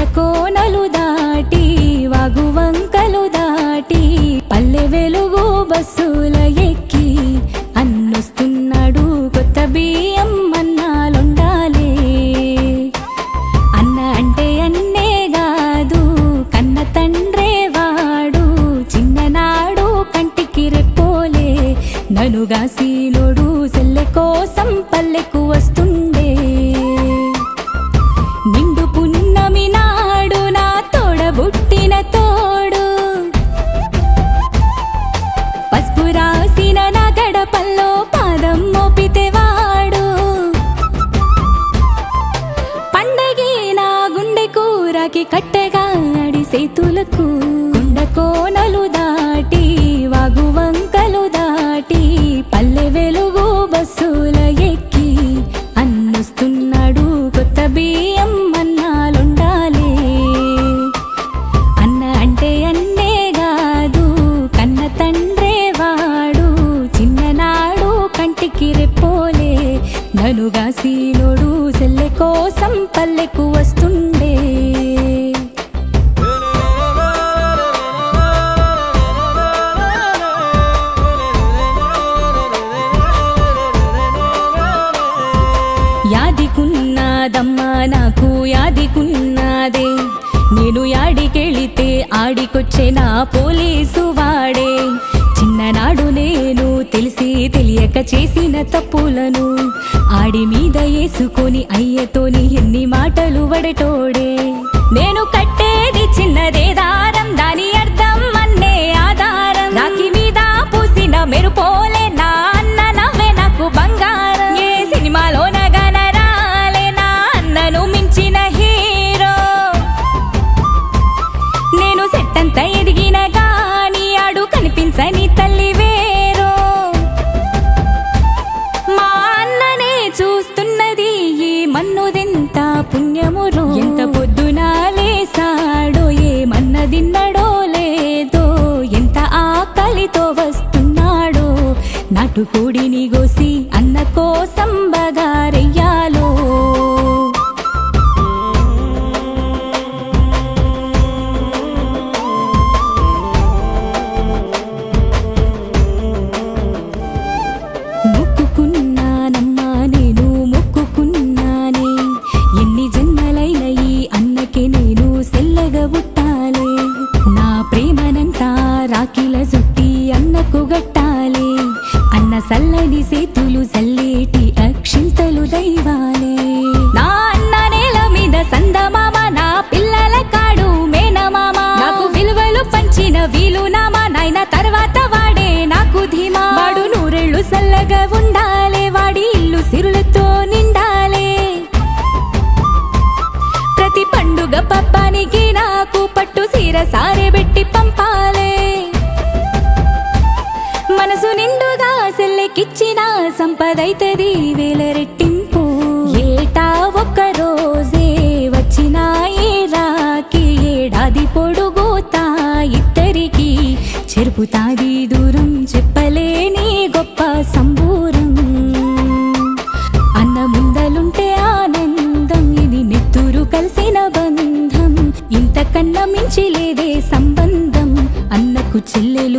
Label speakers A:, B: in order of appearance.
A: కోనలు దాటి వాగు వంకలు దాటి పల్లె వెలుగు బస్సుల ఎక్కి అన్నొస్తున్నాడు కొత్త బియ్యం అన్నాలుండాలే అన్న అంటే అన్నే కాదు కన్న తండ్రే వాడు చిన్ననాడు కంటికి రెప్పోలే ననుగా సీనుడు సెల్లె కోసం పల్లెకు వస్తుండే నిండు పున్నమి నాడు నా తోడబుట్టిన తోడు పసుపు రాసిన నా గడపల్లో పాదం మోపితే వాడు పండగే నా గుండె కూరకి కట్టెగా అడి సేతులకు గుండ కోనలు దాటి వాగు వంకలు దాటి పల్లె వెలుగు బస్సుల ఎక్కి అన్నొస్తున్నాడు కొత్త బియ్యం అన్నాలుండాలే అన్న అంటే అన్నే కాదు కన్న తండ్రే వాడు చిన్ననాడు కంటికి రెప్పోలే ననుగా సీనుడు సెల్లె కోసం పల్లెకు వస్తుండే యాదికున్నాదమ్మా నాకు యాదికున్నాదే నేను యాడికెళితే ఆడికొచ్చే నా పోలీసు వాడే చిన్ననాడు నేను తెలిసి తెలియక చేసిన తప్పులను ఆడి మీద వేసుకొని అయ్యతోని ఎన్ని మాటలు వడటోడే నేను కట్టేది చిన్నదే దారం దాని అర్థం అన్నే ఆధారం రాకి మీద పూసిన మెరుపోలే నా అన్న నవ్వే నాకు బంగారం ఏ సినిమాలో నగనరాలే నా అన్నను మించిన హీరో నేను సెట్టంత ఎదిగిన గాని ఆడు కనిపించని తల్లి వేరో మా అన్ననే చూస్తున్నది ఈ మన్నుదెంత పుణ్యమురో ఎంత పొద్దున లేసాడో ఏమన్నదిన్నడో లేదో ఎంత ఆకలితో వస్తున్నాడో నాటుకోడిని గోసి అన్న కోసం బగారెయ్యాలో మొక్కుకున్నానమ్మా నేను మొక్కుకున్నానే ఎన్ని జన్మలైన ఈ అన్నకే నేను సెల్లగా పుట్టాలే నా ప్రేమనంతా రాకిల జుట్టి అన్నకు గట్టాలే అన్న సల్లని సేతులు చల్లేటి అక్షింతలు దైవాలే నా అన్న నేల మీద సందమామ నా పిల్లల కాడు మేనమామ నాకు విలువలు పంచిన వీలు నామా నాయన తర్వాత వాడే నాకు ధీమా వాడు నూరెళ్ళు సల్లగా ఉండాలే వాడి ఇల్లు సిరులతో నిండాలే ప్రతి పండుగ పబ్బానికి నాకు పట్టు సీర సారె పెట్టి పంపాలే మనసు నిండుగా సెల్లెకిచ్చిన సంపదైతది వేల రెట్టింపు ఏటా ఒక్క రోజే వచ్చిన ఏ రాకి ఏడాది పొడుగుతా ఇద్దరికి చెరుపుతాది దూరం చెప్పలేని గొప్ప సంబూరం అన్న ముందలుంటే ఆనందం ఇది నెత్తురు కలిసిన బంధం ఇంతకన్నా మించి లేదే సంబంధం అన్నకు చెల్లెలు